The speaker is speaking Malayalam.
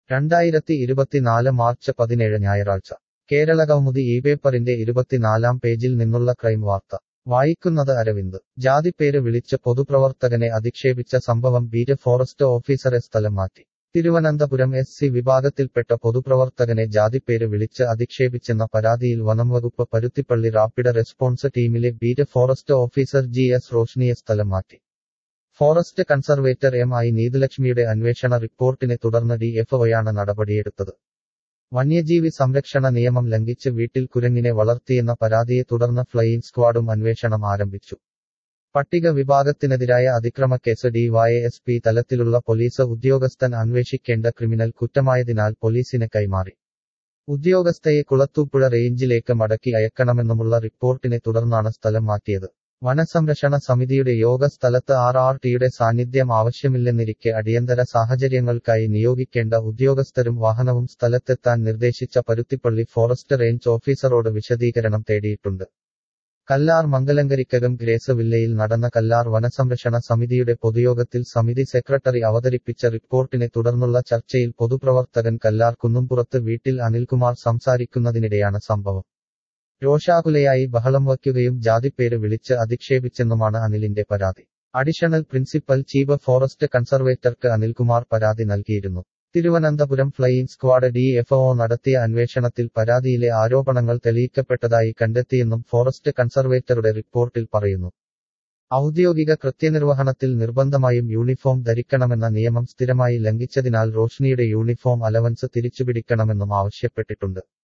രണ്ടായിരത്തി ഇരുപത്തിനാല് മാർച്ച് പതിനേഴ് ഞായറാഴ്ച കേരളകൗമുദി ഈ പേപ്പറിന്റെ ഇരുപത്തിനാലാം പേജിൽ നിന്നുള്ള ക്രൈം വാർത്ത വായിക്കുന്നത് അരവിന്ദ് ജാതിപ്പേര് വിളിച്ച് പൊതുപ്രവർത്തകനെ അധിക്ഷേപിച്ച സംഭവം ബീറ്റ് ഫോറസ്റ്റ് ഓഫീസറെ സ്ഥലം മാറ്റി തിരുവനന്തപുരം എസ് സി വിഭാഗത്തിൽപ്പെട്ട പൊതുപ്രവർത്തകനെ ജാതിപ്പേര് വിളിച്ച് അധിക്ഷേപിച്ചെന്ന പരാതിയിൽ വനംവകുപ്പ് പരുത്തിപ്പള്ളി റാപ്പിഡ് റെസ്പോൺസ് ടീമിലെ beat forest officer G S റോഷ്നിയെ സ്ഥലം മാറ്റി ഫോറസ്റ്റ് കൺസർവേറ്റർ എം ഐ നീതുലക്ഷ്മിയുടെ അന്വേഷണ റിപ്പോർട്ടിനെ തുടർന്ന് ഡി എഫ് ഒയാണ് നടപടിയെടുത്തത് വന്യജീവി സംരക്ഷണ നിയമം ലംഘിച്ച് വീട്ടിൽ കുരങ്ങിനെ വളർത്തിയെന്ന പരാതിയെ തുടർന്ന് ഫ്ലൈയിങ് സ്ക്വാഡും അന്വേഷണം ആരംഭിച്ചു പട്ടിക വിഭാഗത്തിനെതിരായ അതിക്രമക്കേസ് ഡിവൈഎസ്പി തലത്തിലുള്ള പോലീസ് ഉദ്യോഗസ്ഥൻ അന്വേഷിക്കേണ്ട ക്രിമിനൽ കുറ്റമായതിനാൽ പോലീസിന് കൈമാറി ഉദ്യോഗസ്ഥയെ കുളത്തൂപ്പുഴ റേഞ്ചിലേക്ക് മടക്കി അയക്കണമെന്നുമുള്ള റിപ്പോർട്ടിനെ തുടർന്നാണ് സ്ഥലം മാറ്റിയത് വനസംരക്ഷണ സമിതിയുടെ യോഗ സ്ഥലത്ത് ആർ ആർ ടിയുടെ സാന്നിധ്യം ആവശ്യമില്ലെന്നിരിക്കെ അടിയന്തര സാഹചര്യങ്ങൾക്കായി നിയോഗിക്കേണ്ട ഉദ്യോഗസ്ഥരും വാഹനവും സ്ഥലത്തെത്താൻ നിർദ്ദേശിച്ച പരുത്തിപ്പള്ളി ഫോറസ്റ്റ് റേഞ്ച് ഓഫീസറോട് വിശദീകരണം തേടിയിട്ടുണ്ട് കല്ലാർ മംഗലങ്കരിക്കകം ഗ്രേസ് വില്ലയിൽ നടന്ന കല്ലാർ വനസംരക്ഷണ സമിതിയുടെ പൊതുയോഗത്തിൽ സമിതി സെക്രട്ടറി അവതരിപ്പിച്ച റിപ്പോർട്ടിനെ തുടർന്നുള്ള ചർച്ചയിൽ പൊതുപ്രവർത്തകൻ കല്ലാർ കുന്നുംപുറത്ത് വീട്ടിൽ അനിൽകുമാർ സംസാരിക്കുന്നതിനിടെയാണ് സംഭവം രോഷാകുലയായി ബഹളം വയ്ക്കുകയും ജാതിപ്പേര് വിളിച്ച് അധിക്ഷേപിച്ചെന്നുമാണ് അനിലിന്റെ പരാതി അഡീഷണൽ പ്രിൻസിപ്പൽ ചീഫ് ഫോറസ്റ്റ് കൺസർവേറ്റർക്ക് അനിൽകുമാർ പരാതി നൽകിയിരുന്നു Thiruvananthapuram flying squad D F O നടത്തിയ അന്വേഷണത്തിൽ പരാതിയിലെ ആരോപണങ്ങൾ തെളിയിക്കപ്പെട്ടതായി കണ്ടെത്തിയെന്നും ഫോറസ്റ്റ് കൺസർവേറ്ററുടെ റിപ്പോർട്ടിൽ പറയുന്നു ഔദ്യോഗിക കൃത്യനിർവഹണത്തിൽ നിർബന്ധമായും യൂണിഫോം ധരിക്കണമെന്ന നിയമം സ്ഥിരമായി ലംഘിച്ചതിനാൽ റോഷ്നിയുടെ യൂണിഫോം അലവൻസ് തിരിച്ചുപിടിക്കണമെന്നും ആവശ്യപ്പെട്ടിട്ടുണ്ട്